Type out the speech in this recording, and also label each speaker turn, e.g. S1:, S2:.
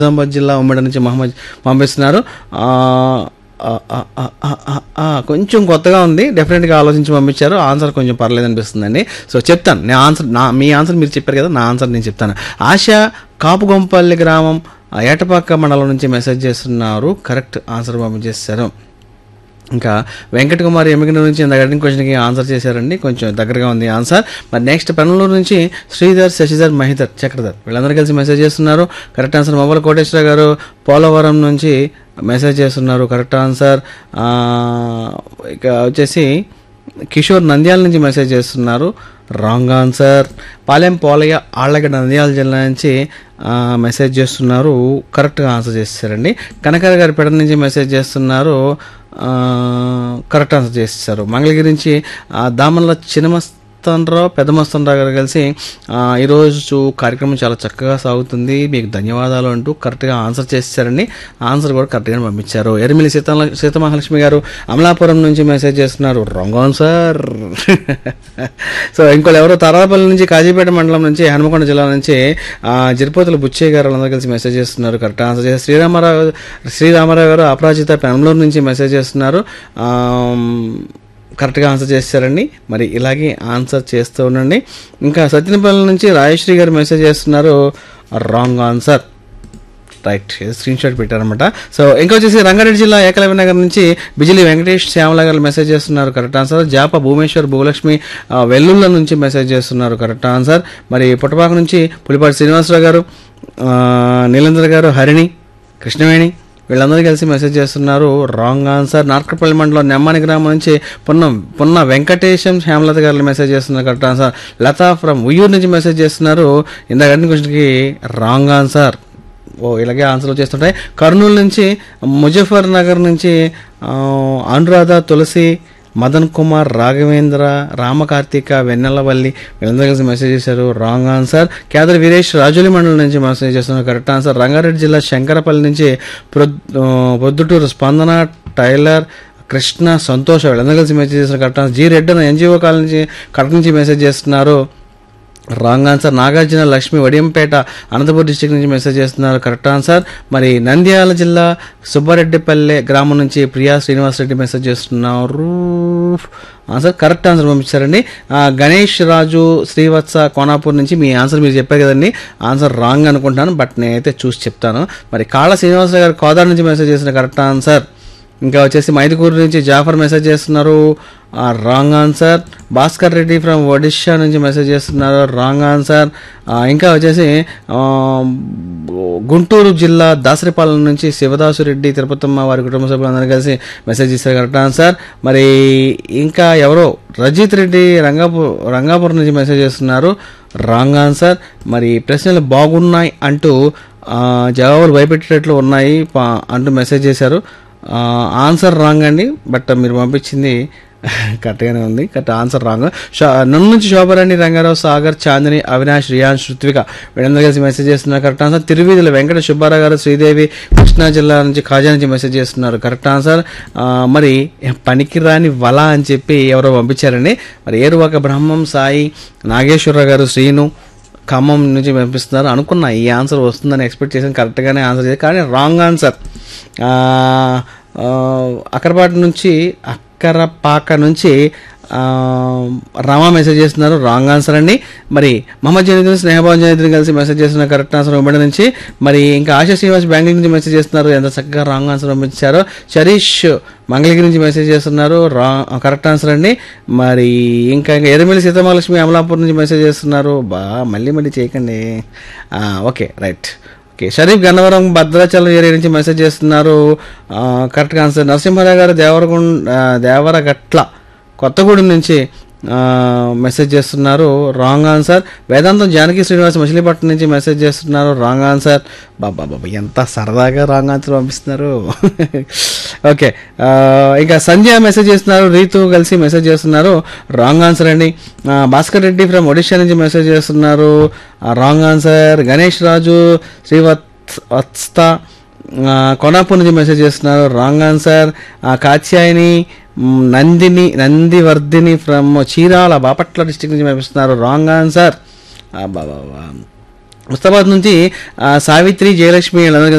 S1: నిజామాబాద్ జిల్లా ఉమ్మడి నుంచి మహమ్మద్ పంపిస్తున్నారు ఆ, ఆ, ఆ, ఆ, ఆ, ఆ, ఆ, కొంచెం కొత్తగా ఉంది డెఫినెట్గా ఆలోచించి పంపించారు ఆన్సర్ కొంచెం పర్లేదు అనిపిస్తుందండి సో చెప్తాను నేను ఆన్సర్ నా మీ ఆన్సర్ మీరు చెప్పారు కదా నా ఆన్సర్ నేను చెప్తాను ఆశ కాపుగొంపల్లి గ్రామం ఆ, ఏటపాక మండలం నుంచి మెసేజ్ చేస్తున్నారు కరెక్ట్ ఆన్సర్ పంపించేస్తారు ఇంకా వెంకట కుమార్ ఎమ్మిక నుంచి ఇంత అడిగిన క్వశ్చన్కి ఆన్సర్ చేశారండి కొంచెం దగ్గరగా ఉంది ఆన్సర్ మరి నెక్స్ట్ పెనలూరు నుంచి శ్రీధర్ శశిధర్ మహిధర్ చక్రధర్ వీళ్ళందరూ కలిసి మెసేజ్ చేస్తున్నారు కరెక్ట్ ఆన్సర్ మొబైల్ కోటేశ్వర గారు పోలవరం నుంచి మెసేజ్ చేస్తున్నారు కరెక్ట్ ఆన్సర్ ఆ, ఇక వచ్చేసి కిషోర్ నంద్యాల నుంచి మెసేజ్ చేస్తున్నారు రాంగ్ ఆన్సర్ పాలెం పోలయ్య ఆళ్ళగడ్డ నంద్యాల జిల్లా నుంచి ఆ, మెసేజ్ చేస్తున్నారు కరెక్ట్గా ఆన్సర్ చేశారండి కనకర గారి పెడ నుంచి మెసేజ్ చేస్తున్నారు ఆ, కరెక్ట్ ఆన్సర్ చేశారు మంగళగిరి నుంచి ఆ, దామన్ల చిన్నమస్తనరావు పెద్దమస్తనరావు గారు కలిసి ఆ, ఈరోజు కార్యక్రమం చాలా చక్కగా సాగుతుంది మీకు ధన్యవాదాలు అంటూ కరెక్ట్గా ఆన్సర్ చేశారండి ఆన్సర్ కూడా కరెక్ట్గా పంపించారు ఎరిమిలి సీత సీతమహాలక్ష్మి గారు అమలాపురం నుంచి మెసేజ్ చేస్తున్నారు రాంగ్ ఆన్సర్ సో ఇంకోళ్ళు ఎవరో తరాపల్లి నుంచి కాజీపేట మండలం నుంచి హనుమకొండ జిల్లా నుంచి ఆ, జిరిపోతుల బుచ్చయ్య గారు అందరూ కలిసి మెసేజ్ చేస్తున్నారు కరెక్ట్ ఆన్సర్ చేసి శ్రీరామారావు శ్రీరామారావు గారు అపరాజిత పెనంలూరు నుంచి మెసేజ్ చేస్తున్నారు ఆమ్, కరెక్ట్గా ఆన్సర్ చేశారండి మరి ఇలాగే ఆన్సర్ చేస్తూ ఉండండి ఇంకా సత్యనపల్లి నుంచి రాజశ్రీ గారు మెసేజ్ చేస్తున్నారు wrong answer right screenshot పెట్టారనమాట సో ఇంకా వచ్చేసి రంగారెడ్డి జిల్లా ఏకలవ్య నగర్ నుంచి బిజిలి వెంకటేష్ శ్యామల గారు మెసేజ్ చేస్తున్నారు కరెక్ట్ ఆన్సర్ జాప భూమేశ్వర్ భూలక్ష్మి ఆ, వెల్లుల్ల నుంచి మెసేజ్ చేస్తున్నారు కరెక్ట్ ఆన్సర్ మరి పుట్టపాక నుంచి పులిపాటి శ్రీనివాసరావు గారు ఆ, నీలేంద్ర గారు హరిణి కృష్ణవేణి వీళ్ళందరూ కలిసి మెసేజ్ చేస్తున్నారు రాంగ్ ఆన్సర్ నార్కపల్లి మండలం నెమ్మని గ్రామం నుంచి పున్న పున్న వెంకటేశం శ్యామలత గారు మెసేజ్ చేస్తున్నారు correct answer Latha from Uyyuru నుంచి మెసేజ్ చేస్తున్నారు ఇందాక అడిగిన క్వశ్చన్కి రాంగ్ ఆన్సర్ ఓ ఇలాగే ఆన్సర్లు చేస్తుంటాయి కర్నూలు నుంచి ముజఫర్ నగర్ నుంచి ఆ, అనురాధ తులసి మదన్ కుమార్ రాఘవేంద్ర రామకార్తిక వెన్నెలవల్లి వీళ్ళందరూ కలిసి మెసేజ్ చేశారు రాంగ్ ఆన్సర్ కేదర్ వీరేష్ రాజులి మండలం నుంచి మెసేజ్ చేస్తున్నారు కరెక్ట్ ఆన్సర్ రంగారెడ్డి జిల్లా శంకరపల్లి నుంచి ప్రొద్ ఆ, పొద్దుటూరు స్పందన టైలర్ కృష్ణ సంతోష్ వీళ్ళందరూ కలిసి మెసేజ్ చేస్తున్నారు correct answer G Reddy NGO కాల్ నుంచి కడప నుంచి మెసేజ్ చేస్తున్నారు wrong answer Nagarjuna Lakshmi Vadiyampeta Anantapur district నుంచి మెసేజ్ చేస్తున్నారు కరెక్ట్ ఆన్సర్ మరి నంద్యాల జిల్లా సుబ్బారెడ్డిపల్లె గ్రామం నుంచి ప్రియా శ్రీనివాస్ రెడ్డి మెసేజ్ చేస్తున్నారు ఆన్సర్ కరెక్ట్ ఆన్సర్ పంపించారండి ఆ, గణేష్ రాజు శ్రీవత్స కోనాపూర్ నుంచి మీ ఆన్సర్ మీరు చెప్పారు కదండి ఆన్సర్ రాంగ్ అనుకుంటాను బట్ నేనైతే చూసి చెప్తాను మరి కాళ్ళ శ్రీనివాసరావు గారు కోదాడ నుంచి మెసేజ్ చేసిన కరెక్ట్ ఆన్సర్ ఇంకా వచ్చేసి మైదుకూరు నుంచి జాఫర్ మెసేజ్ చేస్తున్నారు wrong answer Bhaskar Reddy from Odisha నుంచి మెసేజ్ చేస్తున్నారు రాంగ్ ఆన్సర్ ఇంకా వచ్చేసి ఆ, గుంటూరు జిల్లా దాసరిపాలెం నుంచి శివదాసు రెడ్డి తిరుపతమ్మ వారి కుటుంబ సభ్యులందరూ కలిసి మెసేజ్ చేశారు కరెక్ట్ ఆన్సర్ మరి ఇంకా ఎవరో రజిత్ రెడ్డి రంగాపూర్ రంగాపురం నుంచి మెసేజ్ చేస్తున్నారు రాంగ్ ఆన్సర్ మరి ప్రశ్నలు బాగున్నాయి అంటూ ఆ, జవాబులు భయపెట్టేటట్లు ఉన్నాయి పా- అంటూ మెసేజ్ చేశారు ఆ, ఆన్సర్ రాంగ్ అండి బట్ మీరు పంపించింది కరెక్ట్గానే ఉంది కరెక్ట్ ఆన్సర్ రాంగ్ షా నన్ను నుంచి శోభరాణి రంగారావు సాగర్ చాందిని అవినాష్ రియాన్స్ ఋత్విక వీళ్ళందరూ కలిసి మెసేజ్ చేస్తున్నారు కరెక్ట్ ఆన్సర్ తిరువీధుల వెంకట సుబ్బారావు గారు శ్రీదేవి కృష్ణా జిల్లా నుంచి ఖాజా నుంచి మెసేజ్ చేస్తున్నారు కరెక్ట్ ఆన్సర్ ఆ, మరి పనికిరాని వల అని చెప్పి ఎవరో పంపించారండి మరి ఏరువాక బ్రహ్మం సాయి నాగేశ్వరరావు గారు శ్రీను ఖమ్మం నుంచి పంపిస్తున్నారు అనుకున్నా ఈ ఆన్సర్ వస్తుందని ఎక్స్పెక్ట్ చేసాను కరెక్ట్గానే ఆన్సర్ చేసి కానీ రాంగ్ ఆన్సర్ అక్కరపాటి నుంచి అక్కరపాక నుంచి ఆ, రమా మెసేజ్ చేస్తున్నారు రాంగ్ ఆన్సర్ అండి మరి మహమ్మద్ జనీద్ని స్నేహభావన్ జనీద్ని కలిసి మెసేజ్ చేస్తున్న కరెక్ట్ ఆన్సర్ ఉమ్మడి నుంచి మరి ఇంకా ఆశా శ్రీనివాస్ బెంగళూరు నుంచి మెసేజ్ చేస్తున్నారు ఎంత చక్కగా రాంగ్ ఆన్సర్ పంపించారో షరీష్ మంగళగిరి నుంచి మెసేజ్ చేస్తున్నారు రా కరెక్ట్ ఆన్సర్ అండి మరి ఇంకా ఇంకా ఎర్రమిల్లి సీతమహాలక్ష్మి అమలాపూర్ నుంచి మెసేజ్ చేస్తున్నారు బా మళ్ళీ మళ్ళీ చేయకండి ఆ, okay right okay Sharif Gannavaram Bhadrachalam area నుంచి మెసేజ్ చేస్తున్నారు ఆ, కరెక్ట్గా ఆన్సర్ నరసింహారావు గారు దేవరగుండ ఆ, దేవరగట్ల కొత్తగూడెం నుంచి ఆ, మెసేజ్ చేస్తున్నారు రాంగ్ ఆన్సర్ వేదాంతం జానకి శ్రీనివాస్ మచిలీపట్నం నుంచి మెసేజ్ చేస్తున్నారు రాంగ్ ఆన్సర్ బాబా బాబా ఎంత సరదాగా రాంగ్ ఆన్సర్ పంపిస్తున్నారు ఓకే ఆ, ఇంకా సంజయ్ మెసేజ్ చేస్తున్నారు రీతు కలిసి మెసేజ్ చేస్తున్నారు రాంగ్ ఆన్సర్ అండి ఆ, భాస్కర్ రెడ్డి ఫ్రమ్ ఒడిషా నుంచి మెసేజ్ చేస్తున్నారు wrong answer Ganesh Raju Srivatsa ఆ, కొనాపూర్ నుంచి మెసేజ్ చేస్తున్నారు రాంగ్ ఆన్సర్ ఆ, కాత్యాయని మ్, నందిని నందివర్ధిని ఫ్రమ్ చీరాల బాపట్ల డిస్టిక్ నుంచి పంపిస్తున్నారు రాంగ్ ఆన్సర్ బాబా ఉస్తాబాద్ నుంచి ఆ, సావిత్రి జయలక్ష్మి వీళ్ళందరూ